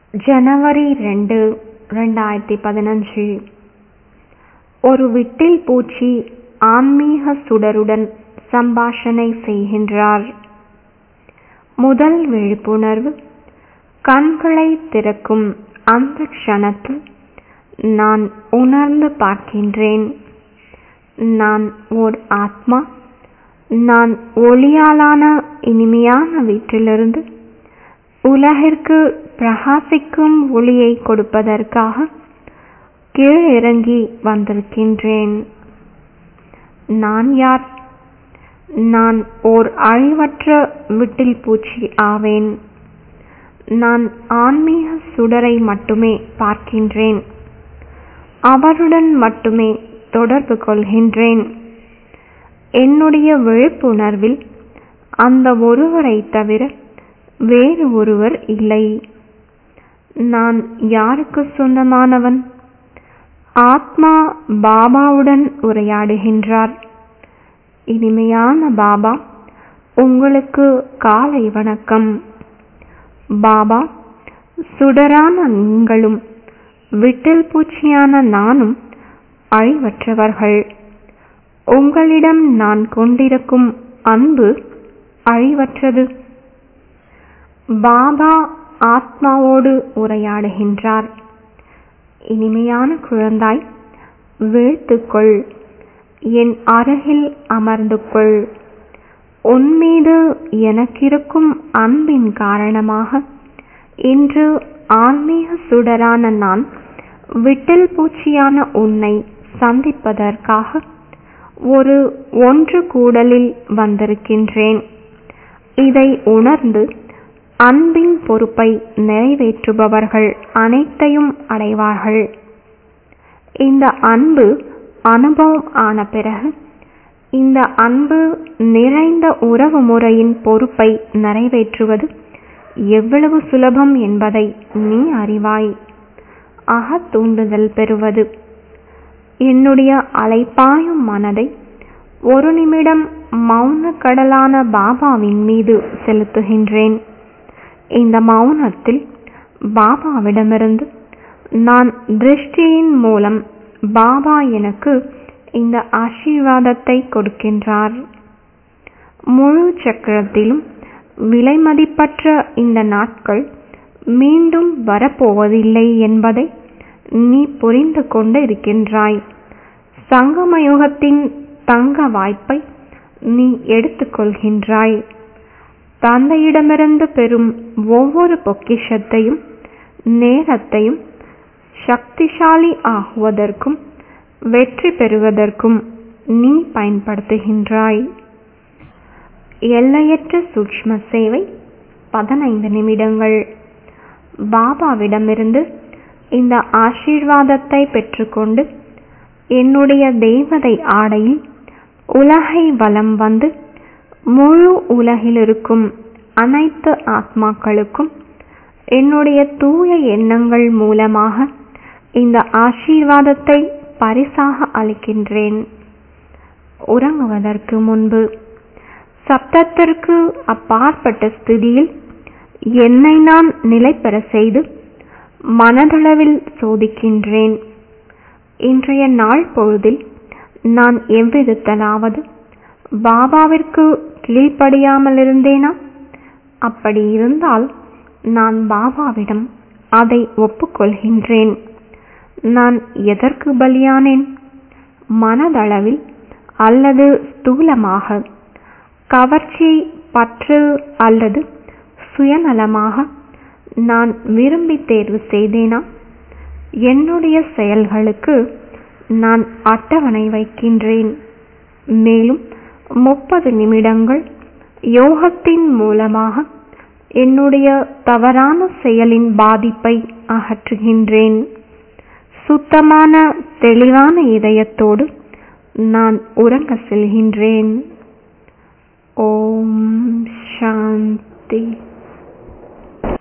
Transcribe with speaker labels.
Speaker 1: ஜனவரி ரெண்டு ரெண்டாயிரத்தி பதினஞ்சு ஒரு விட்டில் பூச்சி ஆன்மீக சுடருடன் சம்பாஷணை செய்கின்றார் முதல் விழிப்புணர்வு கண்களை திறக்கும் அந்த க்ஷணத்தில் நான் உணர்ந்து பார்க்கின்றேன் நான் ஓர் ஆத்மா நான் ஒளியாலான இனிமையான வீட்டிலிருந்து உலகிற்கு பிரகாசிக்கும் ஒளியை கொடுப்பதற்காக கீழிறங்கி வந்திருக்கின்றேன் நான் யார் நான் ஓர் அழிவற்ற விட்டில் பூச்சி ஆவேன் நான் ஆன்மீக சுடரை மட்டுமே பார்க்கின்றேன் அவருடன் மட்டுமே தொடர்பு கொள்கின்றேன் என்னுடைய விழிப்புணர்வில் அந்த ஒருவரை தவிர வேறு ஒருவர் இல்லை நான் யாருக்கு சொந்தமானவன் ஆத்மா பாபாவுடன் உரையாடுகின்றார் இனிமையான பாபா உங்களுக்கு காலை வணக்கம் பாபா சுடரான நீங்களும் விட்டில் பூச்சியான நானும் அழிவற்றவர்கள் உங்களிடம் நான் கொண்டிருக்கும் அன்பு அழிவற்றது பாபா ஆத்மாவோடு உரையாடுகின்றார் இனிமையான குழந்தாய் வீழ்த்துக்கொள் என் அருகில் அமர்ந்து கொள் உன்மீது எனக்கிருக்கும் அன்பின் காரணமாக இன்று ஆன்மீக சுடரான நான் விட்டில் பூச்சியான உன்னை சந்திப்பதற்காக ஒரு ஒன்று கூடலில் வந்திருக்கின்றேன் இதை உணர்ந்து அன்பின் பொறுப்பை நிறைவேற்றுபவர்கள் அனைத்தையும் அடைவார்கள் இந்த அன்பு அனுபவம் ஆன பிறகு இந்த அன்பு நிறைந்த உறவு முறையின் பொறுப்பை நிறைவேற்றுவது எவ்வளவு சுலபம் என்பதை நீ அறிவாய் அகத்தூண்டுதல் பெறுவது என்னுடைய அலைப்பாயும் மனதை ஒரு நிமிடம் மௌன கடலான பாபாவின் மீது செலுத்துகின்றேன் இந்த மௌனத்தில் பாபாவிடமிருந்து நான் திருஷ்டியின் மூலம் பாபா எனக்கு இந்த ஆசீர்வாதத்தை கொடுக்கின்றார் முழு சக்கரத்திலும் விலைமதிப்பற்ற இந்த நாட்கள் மீண்டும் வரப்போவதில்லை என்பதை நீ புரிந்து கொண்டு இருக்கின்றாய் சங்கமயுகத்தின் தங்க வாய்ப்பை நீ எடுத்துக்கொள்கின்றாய் தந்தையிடமிருந்து பெறும் ஒவ்வொரு பொக்கிஷத்தையும் நேரத்தையும் சக்திசாலி ஆகுவதற்கும் வெற்றி பெறுவதற்கும் நீ பயன்படுத்துகின்றாய் எல்லையற்ற சூக்ஷ்ம சேவை பதினைந்து நிமிடங்கள் பாபாவிடமிருந்து இந்த ஆசீர்வாதத்தை பெற்றுக்கொண்டு என்னுடைய தேவதை ஆடையில் உலகை வலம் வந்து முழு உலகில் இருக்கும் அனைத்து ஆத்மாக்களுக்கும் என்னுடைய தூய எண்ணங்கள் மூலமாக இந்த ஆசீர்வாதத்தை பரிசாக அளிக்கின்றேன் உறங்குவதற்கு முன்பு சப்தத்திற்கு அப்பாற்பட்ட ஸ்திதியில் என்னை நான் நிலை பெற செய்து மனதளவில் சோதிக்கின்றேன் இன்றைய நாள் பொழுதில் நான் எவ்விதத்தலாவது பாபாவிற்கு கீழ்ப்படியாமல் இருந்தேனா அப்படி இருந்தால் நான் பாபாவிடம் அதை ஒப்புக்கொள்கின்றேன் நான் எதற்கு பலியானேன் மனதளவில் அல்லது ஸ்தூலமாக கவர்ச்சி பற்று அல்லது சுயநலமாக நான் விரும்பி தேர்வு செய்தேனா என்னுடைய செயல்களுக்கு நான் அட்டவணை வைக்கின்றேன் மேலும் முப்பது நிமிடங்கள் யோகத்தின் மூலமாக என்னுடைய தவறான செயலின் பாதிப்பை அகற்றுகின்றேன் சுத்தமான தெளிவான இதயத்தோடு நான் உறங்க செல்கின்றேன் ஓம் சாந்தி